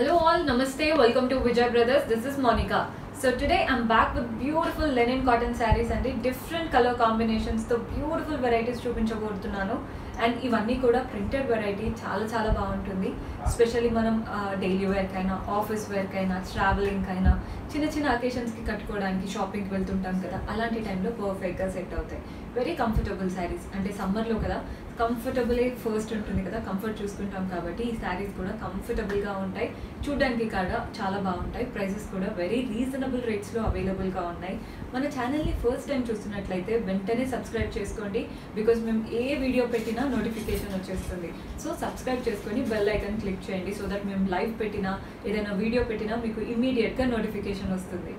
Hello all, namaste, welcome to Vijay Brothers. This is Monica. So today I'm back with beautiful linen cotton sarees అండి different colour కాంబినేషన్స్తో beautiful varieties చూపించబోతున్నాను and ఇవన్నీ కూడా printed variety చాలా చాలా బాగుంటుంది specially మనం డైలీ వేర్కైనా ఆఫీస్ వేర్కైనా ట్రావెలింగ్ అయినా చిన్న చిన్న అకేషన్స్కి కట్టుకోవడానికి షాపింగ్కి వెళ్తుంటాం కదా అలాంటి టైంలో పర్ఫెక్ట్గా సెట్ అవుతాయి వెరీ కంఫర్టబుల్ శారీస్ అంటే సమ్మర్లో కదా కంఫర్టబులే ఫస్ట్ ఉంటుంది కదా కంఫర్ట్ చూసుకుంటాం కాబట్టి ఈ శారీస్ కూడా కంఫర్టబుల్గా ఉంటాయి చూడడానికి కూడా చాలా బాగుంటాయి ప్రైసెస్ కూడా వెరీ రీజనబుల్ రేట్స్లో అవైలబుల్గా ఉన్నాయి మన ఛానల్ని ఫస్ట్ టైం చూస్తున్నట్లయితే వెంటనే సబ్స్క్రైబ్ చేసుకోండి బికాజ్ మేము ఏ వీడియో పెట్టినా నోటిఫికేషన్ వచ్చేస్తుంది సో సబ్స్క్రైబ్ చేసుకొని బెల్ ఐకన్ క్లిక్ చేయండి సో దట్ మేము లైవ్ పెట్టినా ఏదైనా వీడియో పెట్టినా మీకు ఇమీడియట్గా నోటిఫికేషన్ వస్తుంది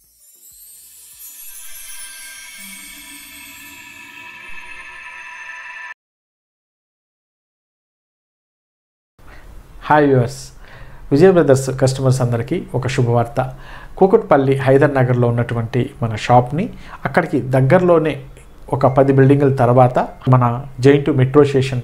hi viewers Vijaya brothers customers అందరికీ ఒక శుభవార్త కూకట్పల్లి హైదర్ నగర్లో ఉన్నటువంటి మన షాప్ని అక్కడికి దగ్గరలోనే ఒక పది బిల్డింగుల తర్వాత మన జైంటు మెట్రో స్టేషన్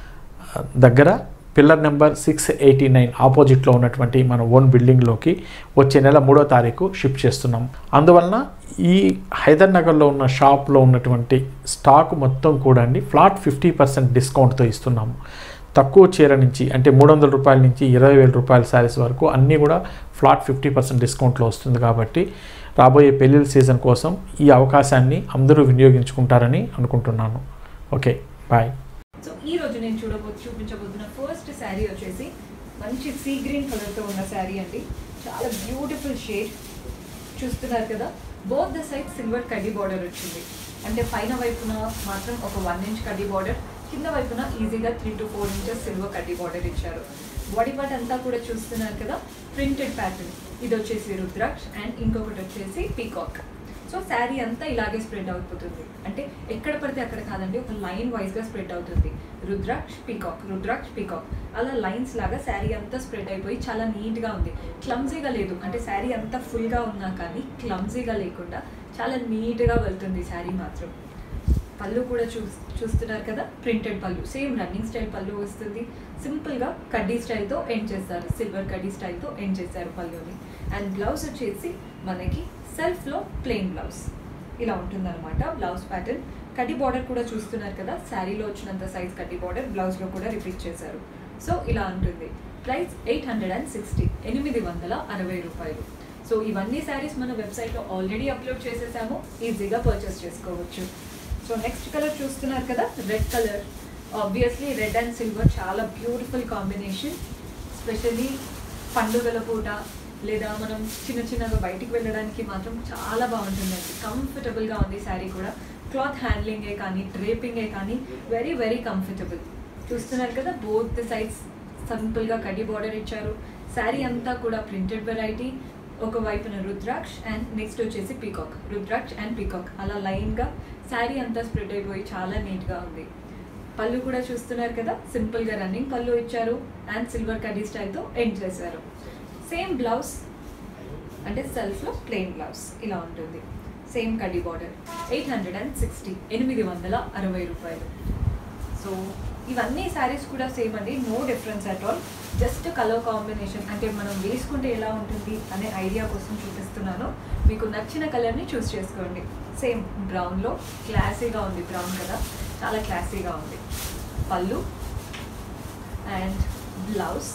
ఆ, దగ్గర pillar number six eighty nine ఆపోజిట్లో ఉన్నటువంటి మన ఓన్ బిల్డింగ్లోకి వచ్చే నెల మూడో తారీఖు షిఫ్ట్ చేస్తున్నాం అందువలన ఈ హైదర్ నగర్లో ఉన్న షాప్లో ఉన్నటువంటి స్టాక్ మొత్తం కూడా అండి ఫ్లాట్ ఫిఫ్టీ పర్సెంట్ డిస్కౌంట్తో ఇస్తున్నాము తక్కువ చీర నుంచి అంటే మూడు వందల రూపాయల నుంచి ఇరవై వేల రూపాయల శారీస్ వరకు అన్నీ కూడా ఫ్లాట్ ఫిఫ్టీ పర్సెంట్ డిస్కౌంట్లో వస్తుంది కాబట్టి రాబోయే పెళ్ళిళ్ళ సీజన్ కోసం ఈ అవకాశాన్ని అందరూ వినియోగించుకుంటారని అనుకుంటున్నాను ఓకే బాయ్ సో ఈ రోజు నేను చూడబో చూపించబోతున్న ఫస్ట్ శారీ వచ్చేసి మంచి సీ గ్రీన్ కలర్తో ఉన్న శారీ అండి చాలా బ్యూటిఫుల్ షేడ్ చూస్తున్నారు కదా బోత్ ద సైడ్ సిల్వర్ కడ్డీ బార్డర్ వచ్చింది అంటే పైన వైపున మాత్రం ఒక వన్ ఇంచ్ కడ్డీ బార్డర్ కింద వైపున ఈజీగా three to four inches silver కడ్డీ బార్డర్ ఇచ్చారు బాడీ పార్ట్ అంతా కూడా చూస్తున్నారు కదా ప్రింటెడ్ ప్యాటర్న్ ఇది వచ్చేసి రుద్రాక్ష్ అండ్ ఇంకొకటి వచ్చేసి పీకాక్ సో శారీ అంతా ఇలాగే స్ప్రెడ్ అయిపోతుంది అంటే ఎక్కడ పడితే అక్కడ కాదండి ఒక లైన్ వైజ్గా స్ప్రెడ్ అవుతుంది రుద్రాక్ష్ పీకాక్ రుద్రాక్ష్ పీకాక్ అలా లైన్స్ లాగా శారీ అంతా స్ప్రెడ్ అయిపోయి చాలా నీట్గా ఉంది క్లమ్జీగా లేదు అంటే శారీ అంతా ఫుల్గా ఉన్నా కానీ క్లమ్జీగా లేకుండా చాలా నీట్గా వెళ్తుంది శారీ మాత్రం పళ్ళు కూడా చూ చూస్తున్నారు కదా ప్రింటెడ్ పళ్ళు సేమ్ రన్నింగ్ స్టైల్ పళ్ళు వస్తుంది సింపుల్గా కడ్డీ స్టైల్తో ఎండ్ చేస్తారు సిల్వర్ కడ్డీ స్టైల్తో ఎండ్ చేస్తారు పళ్ళుని అండ్ బ్లౌజ్ వచ్చేసి మనకి సెల్ఫ్లో ప్లెయిన్ బ్లౌజ్ ఇలా ఉంటుందన్నమాట బ్లౌజ్ ప్యాటర్న్ కడ్డీ బార్డర్ కూడా చూస్తున్నారు కదా శారీలో వచ్చినంత సైజ్ కడ్డీ బార్డర్ బ్లౌజ్లో కూడా రిపీట్ చేశారు సో ఇలా ఉంటుంది price eight hundred and sixty ఎనిమిది వందల అరవై రూపాయలు సో ఇవన్నీ శారీస్ మన వెబ్సైట్లో ఆల్రెడీ అప్లోడ్ చేసేసాము ఈజీగా పర్చేస్ చేసుకోవచ్చు సో నెక్స్ట్ కలర్ చూస్తున్నారు కదా red colour obviously red and silver చాలా బ్యూటిఫుల్ కాంబినేషన్ స్పెషల్లీ పండుగల పూట లేదా మనం చిన్న చిన్నగా బయటికి వెళ్ళడానికి మాత్రం చాలా బాగుంటుందండి కంఫర్టబుల్గా ఉంది శారీ కూడా క్లాత్ హ్యాండ్లింగే కానీ డ్రేపింగే కానీ వెరీ వెరీ కంఫర్టబుల్ చూస్తున్నారు కదా బోత్ ద సైడ్స్ సింపుల్గా కడ్డీ బార్డర్ ఇచ్చారు శారీ అంతా కూడా ప్రింటెడ్ వెరైటీ ఒక వైపున రుద్రాక్ష్ అండ్ నెక్స్ట్ వచ్చేసి పీకాక్ రుద్రాక్ష్ అండ్ పీకాక్ అలా లైన్గా శారీ అంతా స్ప్రెడ్ అయిపోయి చాలా నీట్గా ఉంది పళ్ళు కూడా చూస్తున్నారు కదా సింపుల్గా రన్నింగ్ పళ్ళు ఇచ్చారు అండ్ సిల్వర్ కడ్డీ స్టైల్తో ఎండ్ చేశారు సేమ్ బ్లౌజ్ అంటే సెల్ఫ్లో ప్లెయిన్ బ్లౌజ్ ఇలా ఉంటుంది సేమ్ కడ్డీ border eight hundred and sixty ఎనిమిది వందల అరవై రూపాయలు సో ఇవన్నీ శారీస్ కూడా సేమ్ అండి no difference at all just colour combination అంటే మనం వేసుకుంటే ఎలా ఉంటుంది అనే ఐడియా కోసం చూపిస్తున్నాను మీకు నచ్చిన కలర్ని చూస్ చేసుకోండి సేమ్ బ్రౌన్లో క్లాసీగా ఉంది బ్రౌన్ కదా చాలా క్లాసీగా ఉంది పళ్ళు అండ్ బ్లౌజ్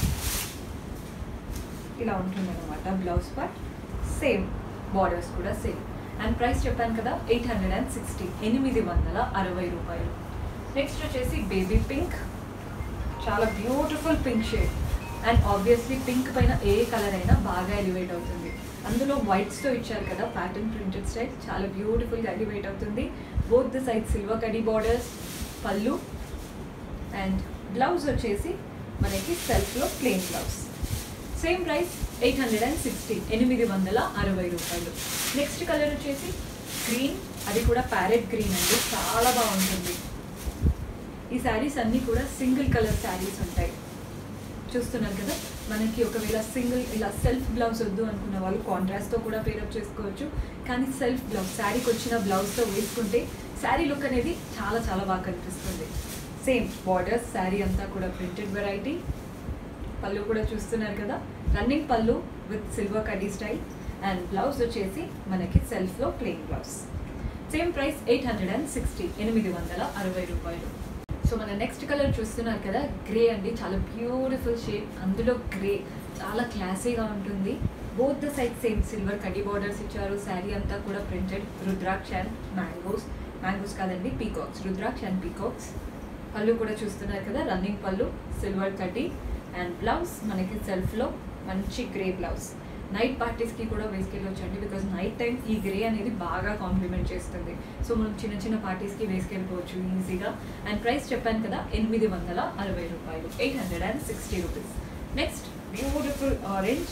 ఇలా ఉంటుంది అనమాట బ్లౌజ్ పార్ట్ సేమ్ బార్డర్స్ కూడా సేమ్ అండ్ ప్రైస్ చెప్పాను కదా ఎయిట్ హండ్రెడ్ అండ్ సిక్స్టీ ఎనిమిది వందల అరవై రూపాయలు నెక్స్ట్ వచ్చేసి బేబీ పింక్ చాలా beautiful pink shade and obviously pink పైన ఏ కలర్ అయినా బాగా ఎలివేట్ అవుతుంది అందులో వైట్స్తో ఇచ్చారు కదా ప్యాటర్న్ ప్రింటెడ్ స్టైల్ చాలా బ్యూటిఫుల్గా ఎలివేట్ అవుతుంది బోత్ ద సైడ్ సిల్వర్ కడీ బార్డర్స్ పళ్ళు అండ్ బ్లౌజ్ వచ్చేసి మనకి సెల్ఫ్లో plain blouse same price eight hundred and sixty ఎనిమిది వందల అరవై రూపాయలు నెక్స్ట్ కలర్ వచ్చేసి గ్రీన్ అది కూడా ప్యారెట్ గ్రీన్ అండి చాలా బాగుంటుంది ఈ శారీస్ అన్నీ కూడా సింగిల్ కలర్ శారీస్ ఉంటాయి చూస్తున్నారు కదా మనకి ఒకవేళ సింగిల్ ఇలా సెల్ఫ్ బ్లౌజ్ వద్దు అనుకున్న వాళ్ళు కాంట్రాస్ట్తో కూడా పేరప్ చేసుకోవచ్చు కానీ సెల్ఫ్ బ్లౌజ్ శారీకి వచ్చిన బ్లౌజ్తో వేసుకుంటే శారీ లుక్ అనేది చాలా చాలా బాగా కనిపిస్తుంది సేమ్ బార్డర్స్ శారీ అంతా కూడా ప్రింటెడ్ వెరైటీ పళ్ళు కూడా చూస్తున్నారు కదా రన్నింగ్ పళ్ళు విత్ సిల్వర్ కడీ స్టైల్ అండ్ బ్లౌజ్ వచ్చేసి మనకి సెల్ఫ్లో plain blouse same price eight hundred and sixty ఎనిమిది వందల అరవై రూపాయలు సో మన నెక్స్ట్ కలర్ చూస్తున్నారు కదా గ్రే అండి చాలా బ్యూటిఫుల్ షేడ్ అందులో గ్రే చాలా క్లాసీగా ఉంటుంది both the side same silver కడ్డీ బార్డర్స్ ఇచ్చారు శారీ అంతా కూడా printed rudraksha and mangoes mangoes కాదండి పీకాక్స్ రుద్రాక్ష అండ్ పీకాక్స్ పళ్ళు కూడా చూస్తున్నారు కదా రన్నింగ్ పళ్ళు సిల్వర్ కడ్డీ అండ్ బ్లౌజ్ మనకి సెల్ఫ్లో మంచి గ్రే బ్లౌజ్ నైట్ పార్టీస్కి కూడా వేసుకెళ్ళొచ్చండి బికాజ్ నైట్ టైం ఈ గ్రే అనేది బాగా కాంప్లిమెంట్ చేస్తుంది సో మనం చిన్న చిన్న పార్టీస్కి వేసుకెళ్ళిపోవచ్చు ఈజీగా అండ్ ప్రైస్ చెప్పాను కదా ఎనిమిది వందల అరవై రూపాయలు eight hundred and sixty rupees next beautiful orange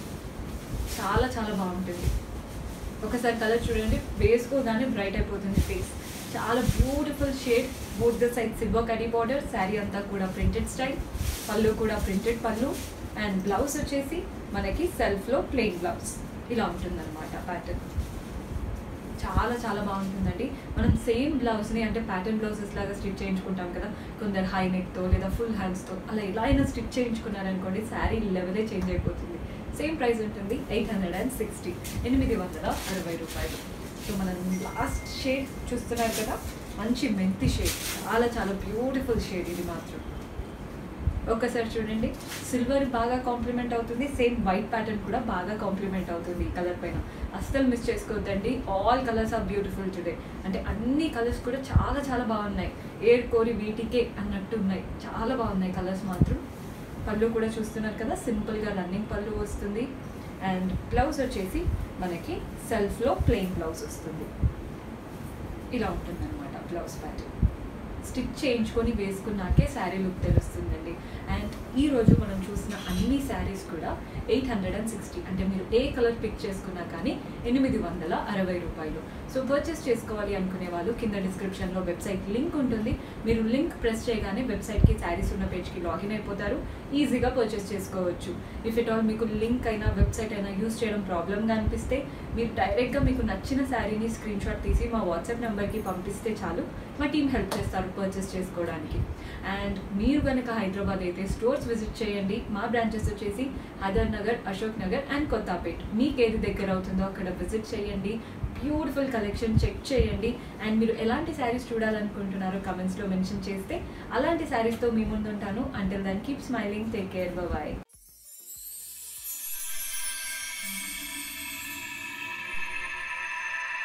చాలా చాలా బాగుంటుంది ఒకసారి కలర్ చూడండి వేసుకోగానే బ్రైట్ అయిపోతుంది ఫేస్ చాలా beautiful shade both the side silver కడీ బార్డర్ శారీ అంతా కూడా ప్రింటెడ్ స్టైల్ పళ్ళు కూడా ప్రింటెడ్ పళ్ళు అండ్ బ్లౌజ్ వచ్చేసి మనకి సెల్ఫ్లో ప్లెయిన్ బ్లౌజ్ ఇలా ఉంటుందన్నమాట ప్యాటర్న్ చాలా చాలా బాగుంటుందండి మనం సేమ్ బ్లౌజ్ని అంటే ప్యాటర్న్ బ్లౌజెస్ లాగా స్టిచ్ చేయించుకుంటాం కదా కొందరు హై నెక్తో లేదా ఫుల్ హ్యాండ్స్తో అలా ఎలా అయినా స్టిచ్ చేయించుకున్నారనుకోండి శారీ లెవెలే చేంజ్ అయిపోతుంది సేమ్ ప్రైస్ ఉంటుంది ఎయిట్ హండ్రెడ్ అండ్ సిక్స్టీ ఎనిమిది వందల అరవై రూపాయలు సో మనం లాస్ట్ షేడ్ చూస్తున్నారు కదా మంచి మెంతి షేడ్ చాలా చాలా బ్యూటిఫుల్ షేడ్ ఇది మాత్రం ఒక్కసారి చూడండి సిల్వర్ బాగా కాంప్లిమెంట్ అవుతుంది సేమ్ వైట్ ప్యాటర్న్ కూడా బాగా కాంప్లిమెంట్ అవుతుంది ఈ కలర్ పైన అస్సలు మిస్ చేసుకోవద్దండి all colours are beautiful today అంటే అన్ని కలర్స్ కూడా చాలా చాలా బాగున్నాయి ఏడ్ కోరి వీటికే అన్నట్టు ఉన్నాయి చాలా బాగున్నాయి కలర్స్ మాత్రం పళ్ళు కూడా చూస్తున్నారు కదా సింపుల్గా రన్నింగ్ పళ్ళు వస్తుంది అండ్ బ్లౌజ్ వచ్చేసి మనకి సెల్ఫ్లో ప్లెయిన్ బ్లౌజ్ వస్తుంది ఇలా ఉంటుందన్నమాట బ్లౌజ్ ప్యాటర్న్ స్టిచ్ చేయించుకొని వేసుకున్నాకే శారీ లుక్ తెలుస్తుందండి అండ్ ఈ రోజు మనం చూసిన అన్ని శారీస్ కూడా ఎయిట్ హండ్రెడ్ అండ్ సిక్స్టీ అంటే మీరు ఏ కలర్ పిక్ చేసుకున్నా కానీ ఎనిమిది వందల అరవై రూపాయలు సో పర్చేస్ చేసుకోవాలి అనుకునే వాళ్ళు కింద డిస్క్రిప్షన్లో వెబ్సైట్ లింక్ ఉంటుంది మీరు లింక్ ప్రెస్ చేయగానే వెబ్సైట్కి శారీస్ ఉన్న పేజ్కి లాగిన్ అయిపోతారు ఈజీగా పర్చేస్ చేసుకోవచ్చు ఇఫ్ ఇట్ ఆల్ మీకు లింక్ అయినా వెబ్సైట్ అయినా యూస్ చేయడం ప్రాబ్లమ్గా అనిపిస్తే మీరు డైరెక్ట్గా మీకు నచ్చిన శారీని స్క్రీన్ షాట్ తీసి మా వాట్సాప్ నెంబర్కి పంపిస్తే చాలు మా టీం హెల్ప్ చేస్తారు పర్చేస్ చేసుకోవడానికి అండ్ మీరు కనుక హైదరాబాద్ అయితే స్టోర్స్ విజిట్ చేయండి మా బ్రాంచెస్ వచ్చేసి హైదర్ నగర్ అశోక్ నగర్ అండ్ కొత్తపేట్ మీకు ఏది దగ్గర అవుతుందో అక్కడ విజిట్ చేయండి బ్యూటిఫుల్ కలెక్షన్ చెక్ చేయండి అండ్ మీరు ఎలాంటి శారీస్ చూడాలనుకుంటున్నారో కమెంట్స్లో మెన్షన్ చేస్తే అలాంటి శారీస్తో మీ ముందుంటాను until then keep smiling take care bye